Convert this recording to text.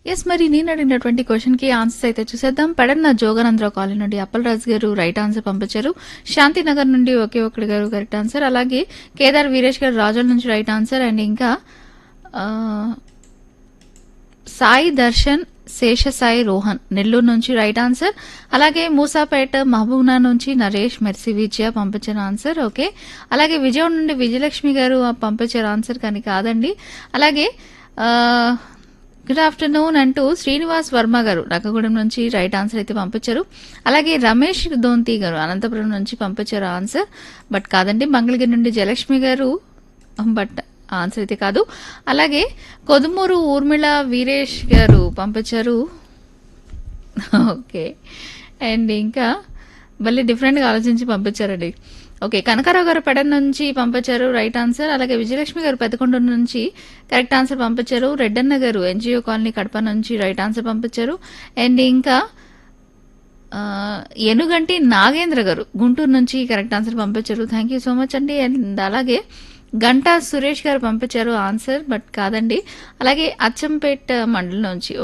yes మరి నేను అడిగినటువంటి క్వశ్చన్ కి ఆన్సర్స్ అయితే చూసేద్దాం పెడన్న జోగానందరావు కాలనీ నుండి అప్పలరాజు గారు రైట్ ఆన్సర్ పంపించారు శాంతినగర్ నుండి ఒకే ఒక్కడి గారు కరెక్ట్ ఆన్సర్ అలాగే కేదార్ వీరేష్ గారు రాజోల్ నుంచి రైట్ ఆన్సర్ అండ్ ఇంకా ఆ, సాయి దర్శన్ శేషసాయి రోహన్ నెల్లూరు నుంచి రైట్ ఆన్సర్ అలాగే మూసాపేట మహబూబ్నా నుంచి నరేష్ మెర్సి విజయ పంపించిన ఆన్సర్ ఓకే అలాగే విజయవాడ నుండి విజయలక్ష్మి గారు పంపించారు ఆన్సర్ కానీ కాదండి అలాగే గుడ్ ఆఫ్టర్నూన్ అంటూ శ్రీనివాస్ వర్మ గారు నక్కగూడెం నుంచి రైట్ ఆన్సర్ అయితే పంపించారు అలాగే రమేష్ దోంతి గారు అనంతపురం నుంచి పంపించారు ఆన్సర్ బట్ కాదండి మంగళగిరి నుండి జయలక్ష్మి గారు బట్ ఆన్సర్ అయితే కాదు అలాగే కొదుమూరు ఊర్మిళ వీరేష్ గారు పంపించారు ఓకే అండ్ ఇంకా మళ్ళీ డిఫరెంట్గా ఆలోచించి పంపించారండి ఓకే కనకారావు గారు పెడన్ నుంచి పంపించారు రైట్ ఆన్సర్ అలాగే విజయలక్ష్మి గారు పెద్దకొండ నుంచి కరెక్ట్ ఆన్సర్ పంపించారు రెడ్డన్న గారు ఎన్జిఓ కాలనీ కడప నుంచి రైట్ ఆన్సర్ పంపించారు అండ్ ఇంకా ఆ, ఎనుగంటి నాగేంద్ర గారు గుంటూరు నుంచి కరెక్ట్ ఆన్సర్ పంపించారు థ్యాంక్ యూ సో మచ్ అండి అండ్ అలాగే గంటా సురేష్ గారు పంపించారు ఆన్సర్ బట్ కాదండి అలాగే అచ్చంపేట్ మండలం నుంచి